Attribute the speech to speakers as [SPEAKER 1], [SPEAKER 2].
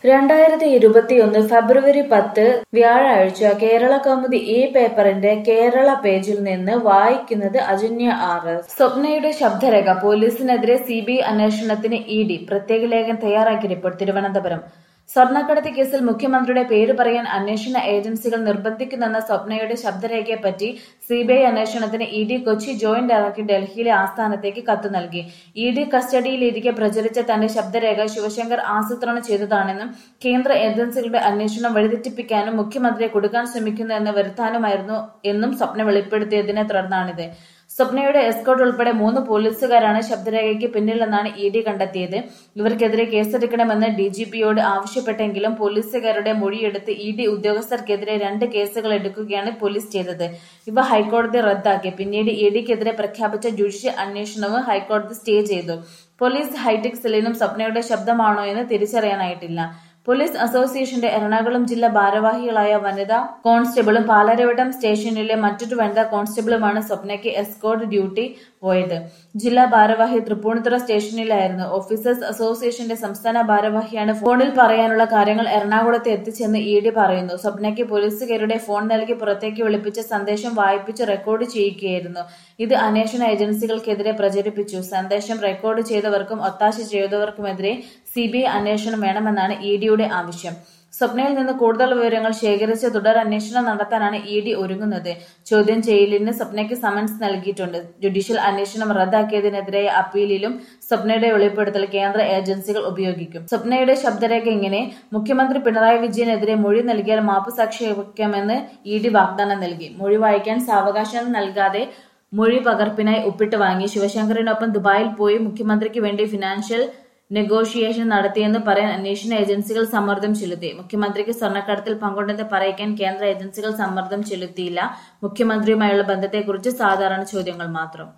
[SPEAKER 1] രണ്ടായിരത്തി ഇരുപത്തിയൊന്ന് ഫെബ്രുവരി പത്ത് വ്യാഴാഴ്ച കേരള കൗമുദി ഈ പേപ്പറിന്റെ കേരള പേജിൽ നിന്ന് വായിക്കുന്നത് അജന്യ ആർ എസ് സ്വപ്നയുടെ ശബ്ദരേഖ പോലീസിനെതിരെ സി ബി ഐ അന്വേഷണത്തിന് ഇ ഡി പ്രത്യേക ലേഖൻ തയ്യാറാക്കിയ റിപ്പോർട്ട് തിരുവനന്തപുരം സ്വർണ്ണക്കടത്ത് കേസിൽ മുഖ്യമന്ത്രിയുടെ പേര് പറയാൻ അന്വേഷണ ഏജൻസികൾ നിർബന്ധിക്കുന്നെന്ന സ്വപ്നയുടെ ശബ്ദരേഖയെപ്പറ്റി സിബിഐ അന്വേഷണത്തിന് E D Kochi joint director ഡൽഹിയിലെ ആസ്ഥാനത്തേക്ക് കത്ത് നൽകി ഇ ഡി കസ്റ്റഡിയിലിരിക്കെ പ്രചരിച്ച തന്റെ ശബ്ദരേഖ ശിവശങ്കർ ആസൂത്രണം ചെയ്തതാണെന്നും കേന്ദ്ര ഏജൻസികളുടെ അന്വേഷണം വഴിതെറ്റിപ്പിക്കാനും മുഖ്യമന്ത്രിയെ കൊടുക്കാൻ ശ്രമിക്കുന്നു എന്ന് വരുത്താനുമായിരുന്നു എന്നും സ്വപ്ന വെളിപ്പെടുത്തിയതിനെ തുടർന്നാണിത് സ്വപ്നയുടെ എസ്കോട്ട് ഉൾപ്പെടെ മൂന്ന് പോലീസുകാരാണ് ശബ്ദരേഖയ്ക്ക് പിന്നിലെന്നാണ് ഇ ഡി കണ്ടെത്തിയത് ഇവർക്കെതിരെ കേസെടുക്കണമെന്ന് ഡി ജി പിയോട് ആവശ്യപ്പെട്ടെങ്കിലും പോലീസുകാരുടെ മൊഴിയെടുത്ത് ഇ ഡി ഉദ്യോഗസ്ഥർക്കെതിരെ രണ്ട് കേസുകൾ എടുക്കുകയാണ് പോലീസ് ചെയ്തത് ഇവ ഹൈക്കോടതി റദ്ദാക്കി പിന്നീട് ഇ ഡിക്കെതിരെ പ്രഖ്യാപിച്ച ജുഡീഷ്യൽ അന്വേഷണവും ഹൈക്കോടതി സ്റ്റേ ചെയ്തു പോലീസ് ഹൈടെക് സെല്ലിനും സ്വപ്നയുടെ ശബ്ദമാണോ എന്ന് തിരിച്ചറിയാനായിട്ടില്ല പോലീസ് അസോസിയേഷന്റെ എറണാകുളം ജില്ലാ ഭാരവാഹികളായ വനിതാ കോൺസ്റ്റബിളും പാലാരവട്ടം സ്റ്റേഷനിലെ മറ്റൊരു വനിതാ കോൺസ്റ്റബിളുമാണ് സ്വപ്നയ്ക്ക് എസ്കോർട്ട് ഡ്യൂട്ടി പോയത് ജില്ലാ ഭാരവാഹി തൃപ്പൂണിത്തുറ സ്റ്റേഷനിലായിരുന്നു ഓഫീസേഴ്സ് അസോസിയേഷന്റെ സംസ്ഥാന ഭാരവാഹിയാണ് ഫോണിൽ പറയാനുള്ള കാര്യങ്ങൾ എറണാകുളത്ത് എത്തിച്ചെന്ന് ഇ ഡി പറയുന്നു സ്വപ്നയ്ക്ക് പോലീസുകാരുടെ ഫോൺ നൽകി പുറത്തേക്ക് വിളിപ്പിച്ച സന്ദേശം വായിപ്പിച്ച് റെക്കോർഡ് ചെയ്യുകയായിരുന്നു ഇത് അന്വേഷണ ഏജൻസികൾക്കെതിരെ പ്രചരിപ്പിച്ചു സന്ദേശം റെക്കോർഡ് ചെയ്തവർക്കും ഒത്താശ ചെയ്തവർക്കുമെതിരെ സിബിഐ അന്വേഷണം വേണമെന്നാണ് ഇ ഡിയുടെ ആവശ്യം സ്വപ്നയിൽ നിന്ന് കൂടുതൽ വിവരങ്ങൾ ശേഖരിച്ച് തുടർ അന്വേഷണം നടത്താനാണ് ഇ ഡി ഒരുങ്ങുന്നത് ചോദ്യം ചെയ്യലിന് സ്വപ്നയ്ക്ക് സമൻസ് നൽകിയിട്ടുണ്ട് ജുഡീഷ്യൽ അന്വേഷണം റദ്ദാക്കിയതിനെതിരായ അപ്പീലിലും സ്വപ്നയുടെ വെളിപ്പെടുത്തൽ കേന്ദ്ര ഏജൻസികൾ ഉപയോഗിക്കും സ്വപ്നയുടെ ശബ്ദരേഖ ഇങ്ങനെ മുഖ്യമന്ത്രി പിണറായി വിജയനെതിരെ മൊഴി നൽകിയാൽ മാപ്പ് സാക്ഷിയാക്കാമെന്ന് ഇ ഡി വാഗ്ദാനം നൽകി മൊഴി വായിക്കാൻ സാവകാശം നൽകാതെ മൊഴി പകർപ്പിനായി ഒപ്പിട്ട് വാങ്ങി ശിവശങ്കറിനൊപ്പം ദുബായിൽ പോയി മുഖ്യമന്ത്രിക്ക് വേണ്ടി ഫിനാൻഷ്യൽ നെഗോഷിയേഷൻ നടത്തിയെന്ന് പറയാൻ അന്വേഷണ ഏജൻസികൾ സമ്മർദ്ദം ചെലുത്തി മുഖ്യമന്ത്രിക്ക് സ്വർണ്ണക്കടത്തിൽ പങ്കുണ്ടെന്ന് പറയിക്കാൻ കേന്ദ്ര ഏജൻസികൾ സമ്മർദ്ദം ചെലുത്തിയില്ല മുഖ്യമന്ത്രിയുമായുള്ള ബന്ധത്തെക്കുറിച്ച് സാധാരണ ചോദ്യങ്ങൾ മാത്രം